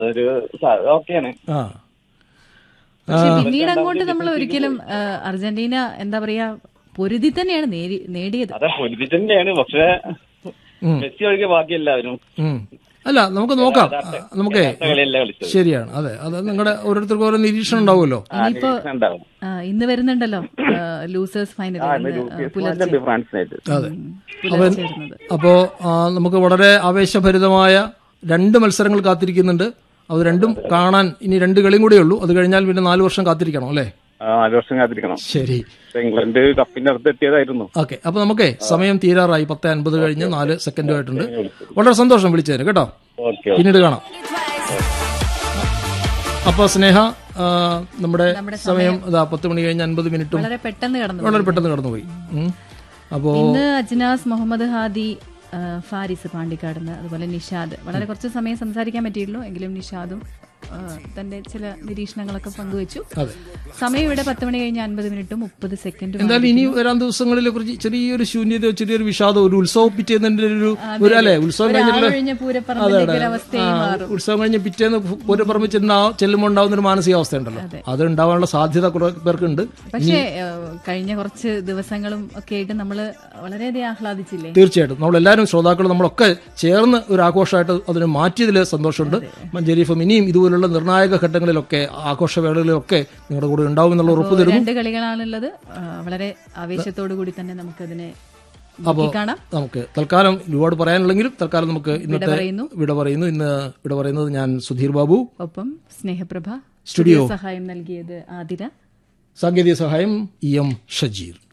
അതൊരു ഓക്കെയാണ് ആ പക്ഷെ പിന്നീട് അങ്ങോട്ട് നമ്മൾ ഒരിക്കലും ആ, അർജന്റീന എന്താ പറയാ പൊരുതി തന്നെയാണ് നേടി- നേടിയത് അതെ പൊരുതി തന്നെയാണ് പക്ഷെ ഉം. മെസ്സി ഒഴികെ ബാക്കി എല്ലാവരും ഉം. അല്ല നമുക്ക് നോക്കാം ആ, നമുക്കേ യഥാർത്ഥ കളിയല്ല കളിച്ചത് ശരിയാണ് അതെ അത് നിങ്ങളുടെ ഓരോരുത്തർക്കും ഓരോ നിരീക്ഷണം ഉണ്ടാവുമല്ലോ ആ, നിരീക്ഷണം ഉണ്ടാവും ആ, ഇന്ന് വരുന്നുണ്ടല്ലോ ലൂസേഴ്സ് ഫൈനൽ ആ, ഇന്ന് യൂറോപ്യൻ ഫ്രാൻസിനായിട്ട് പുലർച്ചെ വരുന്നത് അപ്പോൾ നമുക്ക് വളരെ ആവേശഭരിതമായ രണ്ട് മത്സരങ്ങൾ കാത്തിരിക്കുന്നുണ്ട് അത് രണ്ടും കാണാൻ ഇനി രണ്ട് കളിയും കൂടെ ഉള്ളൂ അത് കഴിഞ്ഞാൽ പിന്നെ നാല് വർഷം കാത്തിരിക്കണം അല്ലേ ആ, നാല് വർഷം കാത്തിരിക്കണം ശരി ഇപ്പൊ ഇംഗ്ലണ്ട് കപ്പിന്റെ അടുത്ത് എത്തിയതായിരുന്നു ഓക്കെ അപ്പൊ നമുക്കേ സമയം തീരാറായി പത്ത് അൻപത് കഴിഞ്ഞ് നാല് സെക്കൻഡുമായിട്ടുണ്ട് വളരെ സന്തോഷം വിളിച്ചതിന് കേട്ടോ ഓക്കെ പിന്നീട് കാണാം അപ്പൊ സ്നേഹ ആ, നമ്മുടെ സമയം ഇതാ പത്ത് മണി കഴിഞ്ഞ് അൻപത് മിനിറ്റും വളരെ പെട്ടെന്ന് കടന്നു വളരെ പെട്ടെന്ന് കടന്നുപോയി ഉം. അപ്പോ ഇന്ന് അജ്നാസ് മുഹമ്മദ് ഹാദി ആ, ഫാരിസ് പാണ്ടിക്കാടുന്ന് അതുപോലെ നിഷാദ് വളരെ കുറച്ച് സമയം സംസാരിക്കാൻ പറ്റിയുള്ളൂ എങ്കിലും നിഷാദും ആ, തന്റെ ചില നിരീക്ഷണങ്ങളൊക്കെ പങ്കുവച്ചു അതെ സമയം ഇവിടെ പത്ത് മണി കഴിഞ്ഞ് അൻപത് മിനിറ്റും മുപ്പത് സെക്കൻഡും എന്തായാലും ഇനി വരാൻ ദിവസങ്ങളിലെ കുറിച്ച് ചെറിയൊരു ശൂന്യതയോ ചെറിയൊരു വിഷാദോ ഒരു ഉത്സവം പിറ്റേന്നതിന്റെ ഒരു ഒരു അല്ലെ ഉത്സവം കഴിഞ്ഞിട്ടുള്ള കഴിഞ്ഞ പൂരപ്പറമ്പിലേക്ക് ഒരു അവസ്ഥയായി മാറും ഉത്സവം കഴിഞ്ഞ് പിറ്റേന്ന് പൂരപ്പറമ്പ് ചെന്ന ചെല്ലുമ്പോൾ ഉണ്ടാവുന്ന ഒരു മാനസികാവസ്ഥ ഉണ്ടല്ലോ അത് ഉണ്ടാവാനുള്ള സാധ്യത കുറെ പേർക്കുണ്ട് പക്ഷേ ആ, കഴിഞ്ഞ കുറച്ച് ദിവസങ്ങളും ഒക്കെ ആയിട്ട് നമ്മള് വളരെയധികം ആഹ്ലാദിച്ചില്ലേ തീർച്ചയായിട്ടും നമ്മളെല്ലാവരും ശ്രോതാക്കളും നമ്മളൊക്കെ ചേർന്ന് ഒരു ആഘോഷമായിട്ട് അതിനെ മാറ്റിയതിൽ സന്തോഷമുണ്ട് മഞ്ചേരി എഫ് എം ഇനിയും ഇതുപോലുള്ള നിർണായക ഘട്ടങ്ങളിലൊക്കെ ആഘോഷവേളകളിലൊക്കെ നിങ്ങളുടെ കൂടെ ഉണ്ടാവും എന്നുള്ള ഉറപ്പ് തരുന്നു രണ്ട് കളികളാണുള്ളത് ആ, വളരെ ആവേശത്തോടു കൂടി തന്നെ നമുക്കതിനെ നോക്കി കാണാം നമുക്ക് തൽക്കാലം ഒരുപാട് പറയാനുള്ളെങ്കിലും തൽക്കാലം നമുക്ക് ഇന്നത്തെ പറയുന്നു. വിട പറയുന്നു ഇന്ന് വിട പറയുന്നത് ഞാൻ സുധീർ ബാബു ഒപ്പം സ്നേഹപ്രഭ സ്റ്റുഡിയോ സഹായം നൽകിയത് ആതിര സാങ്കേതിക സഹായം ഇ എം ഷജീർ